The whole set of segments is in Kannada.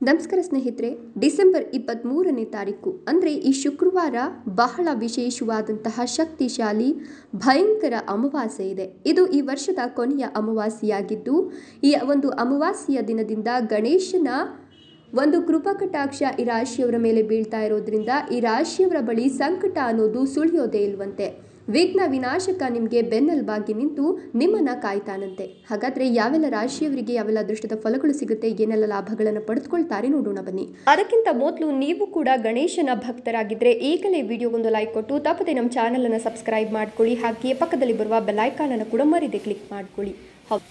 ನಮಸ್ಕಾರ ಸ್ನೇಹಿತರೆ ಡಿಸೆಂಬರ್ ಇಪ್ಪತ್ತ್ಮೂರನೇ ತಾರೀಕು ಅಂದರೆ ಈ ಶುಕ್ರವಾರ ಬಹಳ ವಿಶೇಷವಾದಂತಹ ಶಕ್ತಿಶಾಲಿ ಭಯಂಕರ ಅಮಾವಾಸ್ಯೆ ಇದೆ ಇದು ಈ ವರ್ಷದ ಕೊನೆಯ ಅಮಾವಾಸ್ಯೆಯಾಗಿದ್ದು ಈ ಒಂದು ಅಮಾವಾಸ್ಯೆಯ ದಿನದಿಂದ ಗಣೇಶನ ಒಂದು ಕೃಪಕಟಾಕ್ಷ ಈ ರಾಶಿಯವರ ಮೇಲೆ ಬೀಳ್ತಾ ಇರೋದ್ರಿಂದ ಈ ರಾಶಿಯವರ ಬಳಿ ಸಂಕಟ ಅನ್ನೋದು ಸುಳಿಯೋದೇ ಇಲ್ವಂತೆ ವಿಘ್ನ ವಿನಾಶಕ ನಿಮಗೆ ಬೆನ್ನೆಲುಬಾಗಿ ನಿಂತು ನಿಮ್ಮನ್ನ ಕಾಯ್ತಾನಂತೆ ಹಾಗಾದ್ರೆ ಯಾವೆಲ್ಲ ರಾಶಿಯವರಿಗೆ ಯಾವೆಲ್ಲ ಅದೃಷ್ಟದ ಫಲಗಳು ಸಿಗುತ್ತೆ ಏನೆಲ್ಲ ಲಾಭಗಳನ್ನು ಪಡೆದುಕೊಳ್ತಾರೆ ನೋಡೋಣ ಬನ್ನಿ ಅದಕ್ಕಿಂತ ಮೊದಲು ನೀವು ಕೂಡ ಗಣೇಶನ ಭಕ್ತರಾಗಿದ್ರೆ ಈಗಲೇ ವಿಡಿಯೋಗೊಂದು ಲೈಕ್ ಕೊಟ್ಟು ತಪ್ಪದೆ ನಮ್ಮ ಚಾನಲ್ ಅನ್ನು ಸಬ್ಸ್ಕ್ರೈಬ್ ಮಾಡ್ಕೊಳ್ಳಿ ಹಾಗೆಯೇ ಪಕ್ಕದಲ್ಲಿ ಬರುವ ಬೆಲ್ಲೈಕಾನ್ ಅನ್ನು ಕೂಡ ಮರಿದೆ ಕ್ಲಿಕ್ ಮಾಡ್ಕೊಳ್ಳಿ ಹೌದು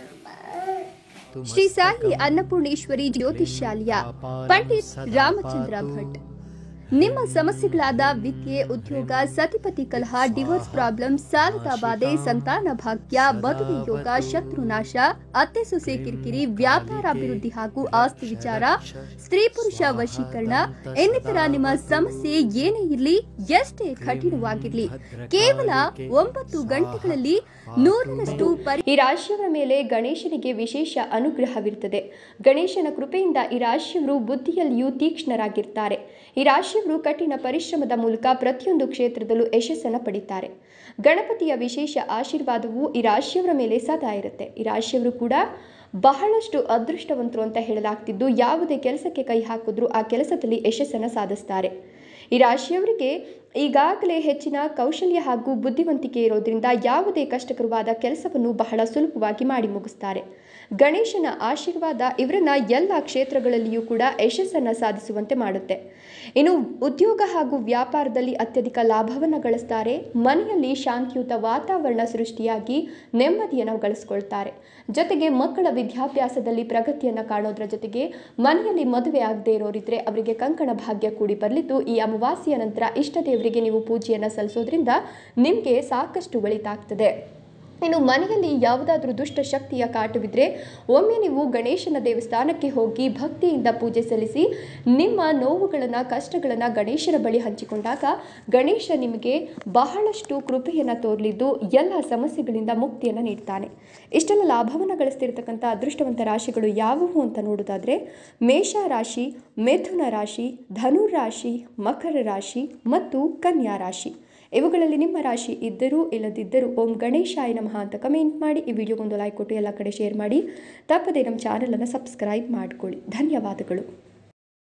ಶ್ರೀ ಸಾಯಿ ಅನ್ನಪೂರ್ಣೇಶ್ವರಿ ಜ್ಯೋತಿಷ್ಯಾಲಯ ಪಂಡಿತ್ ರಾಮಚಂದ್ರ ಭಟ್ ನಿಮ್ಮ ಸಮಸ್ಯೆಗಳಾದ ವಿದ್ಯೆ ಉದ್ಯೋಗ ಸತಿಪತಿ ಕಲಹ ಡಿವೋರ್ಸ್ ಪ್ರಾಬ್ಲಮ್ ಸಾಲದ ಬಾಧೆ ಸಂತಾನ ಭಾಗ್ಯ ಮದುವೆ ಯೋಗ ಶತ್ರುನಾಶ ಅತ್ತೆ ಸೊಸೆ ಕಿರಿಕಿರಿ ವ್ಯಾಪಾರಾಭಿವೃದ್ಧಿ ಹಾಗೂ ಆಸ್ತಿ ವಿಚಾರ ಸ್ತ್ರೀ ಪುರುಷ ವಶೀಕರಣ ಇನ್ನಿತರ ನಿಮ್ಮ ಸಮಸ್ಯೆ ಏನೇ ಇರಲಿ ಎಷ್ಟೇ ಕಠಿಣವಾಗಿರ್ಲಿ ಕೇವಲ ಒಂಬತ್ತು ಗಂಟೆಗಳಲ್ಲಿ ನೂರರಷ್ಟು ಪರಿ ಈ ರಾಶಿಯವರ ಮೇಲೆ ಗಣೇಶನಿಗೆ ವಿಶೇಷ ಅನುಗ್ರಹವಿರುತ್ತದೆ ಗಣೇಶನ ಕೃಪೆಯಿಂದ ಈ ರಾಶಿಯವರು ಬುದ್ಧಿಯಲ್ಲಿಯೂ ತೀಕ್ಷ್ಣರಾಗಿರ್ತಾರೆ ಈ ರಾಶಿಯವರು ಕಠಿಣ ಪರಿಶ್ರಮದ ಮೂಲಕ ಪ್ರತಿಯೊಂದು ಕ್ಷೇತ್ರದಲ್ಲೂ ಯಶಸ್ಸನ್ನು ಪಡಿತಾರೆ ಗಣಪತಿಯ ವಿಶೇಷ ಆಶೀರ್ವಾದವು ಈ ರಾಶಿಯವರ ಮೇಲೆ ಸದಾ ಇರುತ್ತೆ ಈ ರಾಶಿಯವರು ಕೂಡ ಬಹಳಷ್ಟು ಅದೃಷ್ಟವಂತರು ಅಂತ ಹೇಳಲಾಗ್ತಿದ್ದು ಯಾವುದೇ ಕೆಲಸಕ್ಕೆ ಕೈ ಹಾಕಿದ್ರೂ ಆ ಕೆಲಸದಲ್ಲಿ ಯಶಸ್ಸನ್ನು ಸಾಧಿಸ್ತಾರೆ ಈ ರಾಶಿಯವರಿಗೆ ಈಗಾಗಲೇ ಹೆಚ್ಚಿನ ಕೌಶಲ್ಯ ಹಾಗೂ ಬುದ್ಧಿವಂತಿಕೆ ಇರೋದ್ರಿಂದ ಯಾವುದೇ ಕಷ್ಟಕರವಾದ ಕೆಲಸವನ್ನು ಬಹಳ ಸುಲಭವಾಗಿ ಮಾಡಿ ಮುಗಿಸ್ತಾರೆ ಗಣೇಶನ ಆಶೀರ್ವಾದ ಇವರನ್ನ ಎಲ್ಲ ಕ್ಷೇತ್ರಗಳಲ್ಲಿಯೂ ಕೂಡ ಯಶಸ್ಸನ್ನು ಸಾಧಿಸುವಂತೆ ಮಾಡುತ್ತೆ ಇನ್ನು ಉದ್ಯೋಗ ಹಾಗೂ ವ್ಯಾಪಾರದಲ್ಲಿ ಅತ್ಯಧಿಕ ಲಾಭವನ್ನು ಗಳಿಸ್ತಾರೆ ಮನೆಯಲ್ಲಿ ಶಾಂತಿಯುತ ವಾತಾವರಣ ಸೃಷ್ಟಿಯಾಗಿ ನೆಮ್ಮದಿಯನ್ನು ಗಳಿಸ್ಕೊಳ್ತಾರೆ ಜೊತೆಗೆ ಮಕ್ಕಳ ವಿದ್ಯಾಭ್ಯಾಸದಲ್ಲಿ ಪ್ರಗತಿಯನ್ನು ಕಾಣೋದ್ರ ಜೊತೆಗೆ ಮನೆಯಲ್ಲಿ ಮದುವೆ ಆಗದೆ ಇರೋರಿದ್ರೆ ಅವರಿಗೆ ಕಂಕಣ ಭಾಗ್ಯ ಕೂಡಿ ಬರಲಿದ್ದು ಈ ಅಮಾವಾಸ್ಯೆಯ ನಂತರ ಇಷ್ಟ ದೇವರಿಗೆ ನೀವು ಪೂಜೆಯನ್ನು ಸಲ್ಲಿಸೋದ್ರಿಂದ ನಿಮಗೆ ಸಾಕಷ್ಟು ಒಳಿತಾಗ್ತದೆ ಇನ್ನು ಮನೆಯಲ್ಲಿ ಯಾವುದಾದ್ರೂ ದುಷ್ಟ ಶಕ್ತಿಯ ಕಾಟವಿದ್ರೆ ಒಮ್ಮೆ ನೀವು ಗಣೇಶನ ದೇವಸ್ಥಾನಕ್ಕೆ ಹೋಗಿ ಭಕ್ತಿಯಿಂದ ಪೂಜೆ ಸಲ್ಲಿಸಿ ನಿಮ್ಮ ನೋವುಗಳನ್ನು ಕಷ್ಟಗಳನ್ನು ಗಣೇಶನ ಬಳಿ ಹಂಚಿಕೊಂಡಾಗ ಗಣೇಶ ನಿಮಗೆ ಬಹಳಷ್ಟು ಕೃಪೆಯನ್ನು ತೋರಲಿದ್ದು ಎಲ್ಲ ಸಮಸ್ಯೆಗಳಿಂದ ಮುಕ್ತಿಯನ್ನು ನೀಡ್ತಾನೆ ಇಷ್ಟೆಲ್ಲ ಲಾಭವನ್ನು ಗಳಿಸ್ತಿರ್ತಕ್ಕಂಥ ಅದೃಷ್ಟವಂತ ರಾಶಿಗಳು ಯಾವುವು ಅಂತ ನೋಡೋದಾದರೆ ಮೇಷ ರಾಶಿ ಮಿಥುನ ರಾಶಿ ಧನುರ್ ರಾಶಿ ಮಕರ ರಾಶಿ ಮತ್ತು ಕನ್ಯಾ ರಾಶಿ ಇವುಗಳಲ್ಲಿ ನಿಮ್ಮ ರಾಶಿ ಇದ್ದರೂ ಇಲ್ಲದಿದ್ದರೂ ಓಂ ಗಣೇಶಾಯ ನಮಃ ಅಂತ ಕಮೆಂಟ್ ಮಾಡಿ ಈ ವಿಡಿಯೋಗೊಂದು ಲೈಕ್ ಕೊಟ್ಟು ಎಲ್ಲ ಕಡೆ ಶೇರ್ ಮಾಡಿ ತಪ್ಪದೇ ನಮ್ಮ ಚಾನಲನ್ನು ಸಬ್ಸ್ಕ್ರೈಬ್ ಮಾಡಿಕೊಳ್ಳಿ ಧನ್ಯವಾದಗಳು